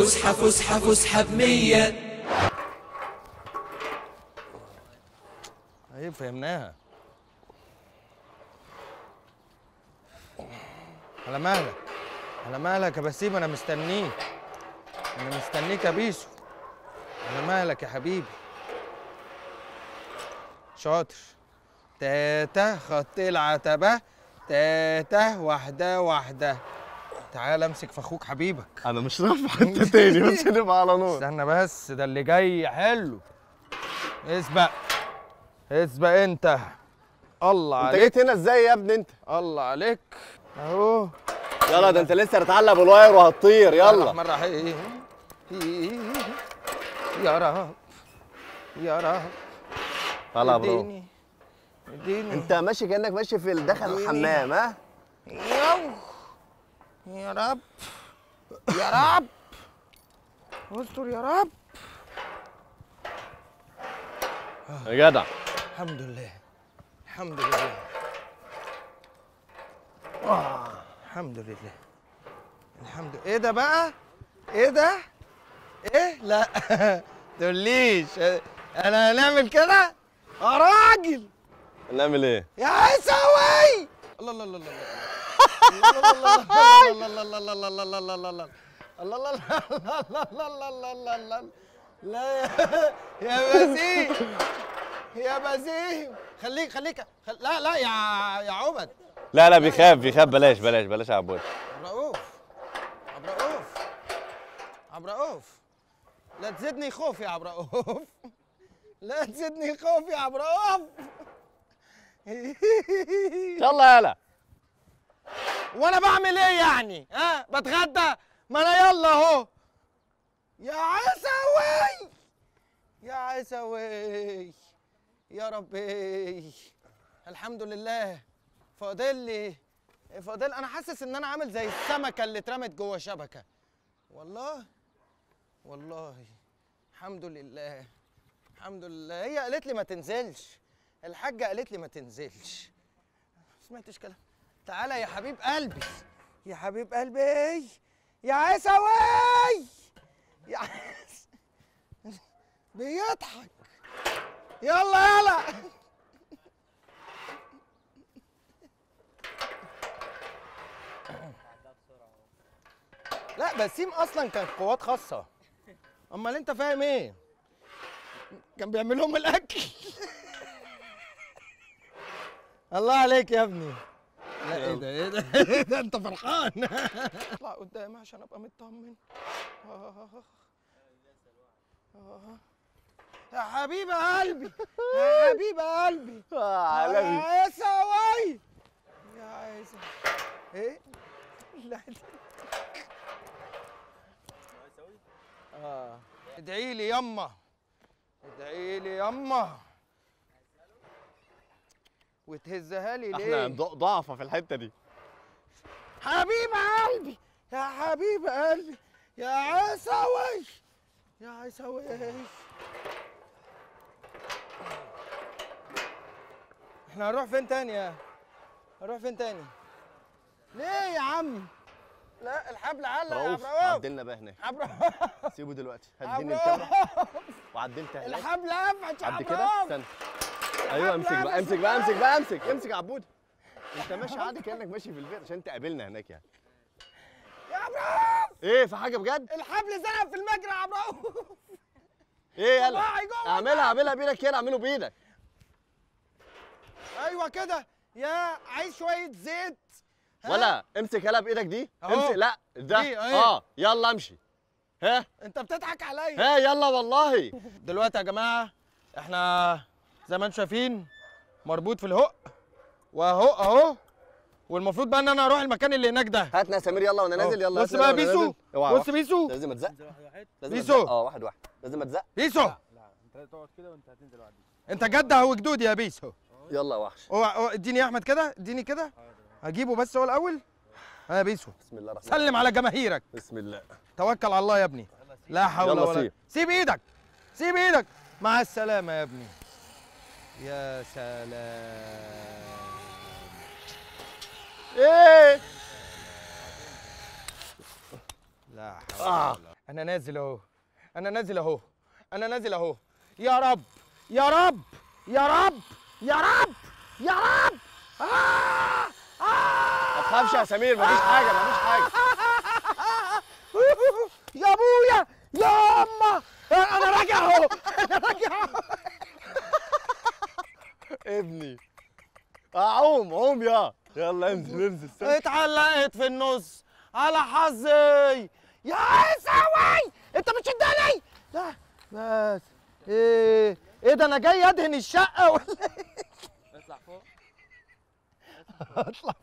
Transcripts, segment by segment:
فسحة فسحة فسحة بمية ايه فهمناها على مهلك على مهلك يا بسيم انا مستنيك انا مستنيك يا بيسو على مهلك يا حبيبي شاطر تاتا خط العتبة تاتا واحدة واحدة تعال امسك في اخوك حبيبك انا مش رايح في حته تاني بس نبقى على نور استنى بس ده اللي جاي حلو اسبق اسبق انت الله انت عليك جيت هنا ازاي يا ابني انت الله عليك اهو يلا ده انت لسه هتتعلق بالواير وهتطير يلا الرحمن الرحيم يا رب يا رب يلا يا برو اديني اديني انت ماشي كانك ماشي في دخل الحمام ها يو يا رب يا رب استر يا رب يا جدع الحمد لله الحمد لله آه. الحمد لله الحمد لله ايه ده بقى ايه ده ايه لا تقوليش انا هنعمل كده يا راجل نعمل ايه يا عيساوي الله الله الله الله الله الله الله الله الله الله الله الله الله الله الله الله الله لا يا- يا بسيم يا بسيم خليك خليك خل... لا لا يا يا عبد لا لا بيخاف بيخاف بلاش بلاش بلاش يا عبود عبد رؤوف عبد رؤوف عبد رؤوف لا تزيدني خوف يا عبد رؤوف لا تزيدني خوف يا عبد رؤوف يلا يلا وانا بعمل ايه يعني ها بتغدى ما انا يلا اهو يا عيساوي يا عيساوي يا ربي الحمد لله فاضل لي فاضل انا حاسس ان انا عامل زي السمكه اللي اترمت جوه شبكه والله والله الحمد لله الحمد لله هي قالت لي ما تنزلش الحاجه قالت لي ما تنزلش سمعتش كلام تعالى يا حبيب قلبي يا حبيب قلبي يا عيساوي يا عيس بيضحك يلا يلا لا بسيم اصلا كان قوات خاصه امال انت فاهم ايه كان بيعمل لهم الاكل الله عليك يا ابني لا ايه ده ايه ده ايه ده انت فرحان اطلع قدامي عشان ابقى مطمن آه. آه. يا حبيب قلبي يا حبيب قلبي آه، يا عالمي عيساوي يا عيسى ايه لا اه ادعي لي يما ادعي لي يما وتهزها لي احنا ليه ض- ضعفه في الحته دي حبيب قلبي يا حبيب قلبي يا عيساوي يا عيساوي احنا هنروح فين تاني يا هنروح فين تاني ليه يا عم لا الحبل علق يا رؤوف عبد عدلنا بقى هناك عبد سيبه دلوقتي هديني الكاميرا وعدلت هناك الحبل قفش يا عد عبد كده استنى ايوه امسك بقى امسك بقى امسك بقى امسك امسك يا عبود انت ماشي عادي كانك ماشي في البيت عشان انت قابلنا هناك يعني يا عبد ايه في حاجه بجد الحبل زنق في المجرى يا عبد ايه يلا صباعي جوه اعملها اعملها بايدك كده اعمله بايدك ايوه كده يا عايز شويه زيت ها؟ ولا امسك يلا بايدك دي أهو. امسك لا ده دي، أهي. اه يلا امشي ها انت بتضحك عليا ها يلا والله دلوقتي يا جماعه احنا زي ما انتم شايفين مربوط في الهق وهق اهو والمفروض بقى ان انا اروح المكان اللي هناك ده هاتنا يا سمير يلا وانا نازل يلا بص هاتنا بقى وأنا بيسو نازل. اوعى بص واحد. بيسو لازم اتزق لازم بيسو. أتزق. اه واحد واحد لازم اتزق بيسو انت جد هو جدود يا بيسو يلا يا وحش اوعى اوعى، اديني يا احمد كده اديني كده هجيبه بس هو الاول ها يا بيسو بسم الله الرحمن سلم على جماهيرك بسم الله توكل على الله يا ابني لا حول يلا ولا سيب. سيب ايدك سيب ايدك مع السلامه يا ابني يا سلام ايه لا حول آه. ولا انا نازل اهو انا نازل اهو انا نازل اهو يا رب يا رب يا رب يا رب يا رب آه! آه! ما تخافش يا سمير مفيش حاجه مفيش حاجه يا ابويا يا اما انا راجع اهو انا راجع أهو. ابني اعوم عوم يا يلا انزل انزل استنى. اتعلقت في النص على حظي يا عيساوي انت بتشدني لا بس ايه ايه ده انا جاي ادهن الشقه ولا إيه؟ اطلع فوق اطلع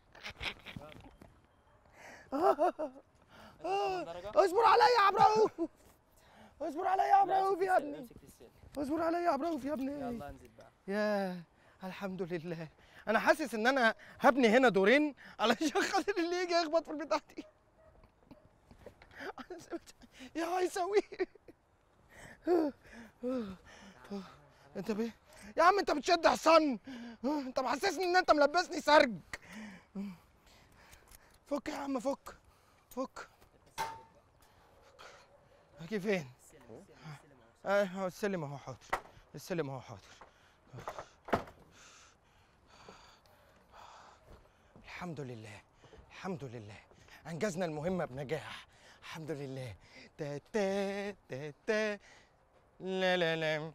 درجة اصبر عليا يا عبد الرؤوف اصبر عليا يا عبد الرؤوف يا ابني امسك في السلم اصبر عليا يا عبد الرؤوف يا ابني يلا انزل بقى يا الحمد لله انا حاسس ان انا هبني هنا دورين علشان خاطر اللي يجي يخبط في البتاع دي أنا سمعت- يا هيسوي انت بيه يا عم انت بتشد حصان انت محسسني ان انت ملبسني سرج فك يا عم فك فك هاجي فين اهو السلم اهو حاضر السلم اهو حاضر الحمد لله الحمد لله انجزنا المهمه بنجاح الحمد لله تا تا تا تا لا لا لا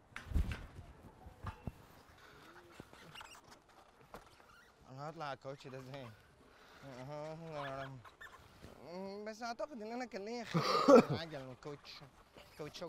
انا هطلع على الكاوتش ده ازاي أمم، بس اعتقد ان انا كان ليا خير في العجل والكاوتش كاوتشوك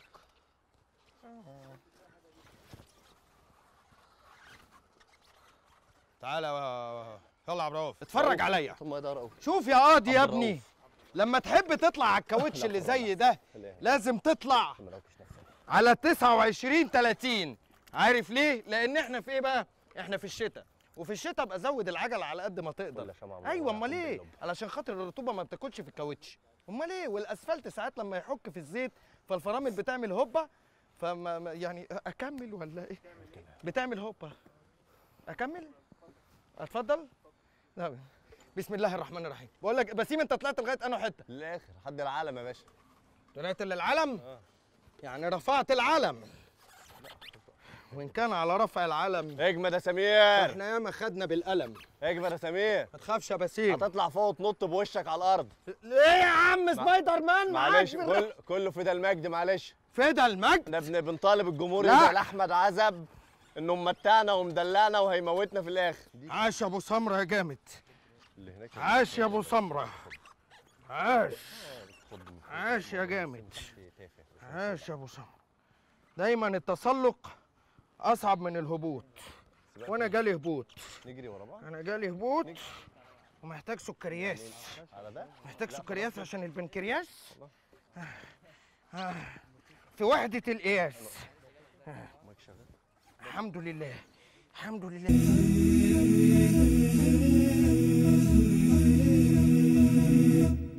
تعالى يا- يلا يا عبد الرؤوف اتفرج عليا طب ما يقدر قوي شوف يا قاضي يا عبد ابني الرؤوف. لما تحب تطلع على الكاوتش اللي زي ده لا. لازم تطلع ما نركش نفسك على 29 30 عارف ليه؟ لأن احنا في ايه بقى؟ احنا في الشتاء وفي الشتاء ابقى زود العجل على قد ما تقدر ولا شمعة ايوه ولا امال ايه؟ حب اللب. علشان خاطر الرطوبه ما بتاكلش في الكاوتش امال ايه؟ والاسفلت ساعات لما يحك في الزيت فالفرامل بتعمل هوبا فما ما- يعني اكمل ولا ايه؟ بتعمل هوبا اكمل؟ اتفضل؟ لا بسم الله الرحمن الرحيم بقول لك بسيم انت طلعت لغايه انه حته للاخر حد العالم يا باشا طلعت للعلم آه. يعني رفعت العلم وان كان على رفع العلم اجمد يا سمير احنا ياما خدنا بالقلم اجمد يا سمير ما تخافش يا بسيم هتطلع فوق وتنط بوشك على الارض ليه يا عم سبايدر مان معلش معاك بال- كل كله فدا المجد معلش فدا المجد احنا بن- بنطالب الجمهور لا. يدعي لاحمد عزب انه ممتعنا ومدلعنا وهيموتنا في الاخر عاش يا ابو سمره يا جامد اللي هناك عاش يا ابو سمره عاش عاش يا جامد عاش يا ابو سمره دايما التسلق اصعب من الهبوط وانا جالي هبوط نجري ورا بعض انا جالي هبوط ومحتاج سكرياس على ده محتاج سكرياس عشان البنكرياس آه. في وحدة القياس مايك شغال الحمد لله الحمد لله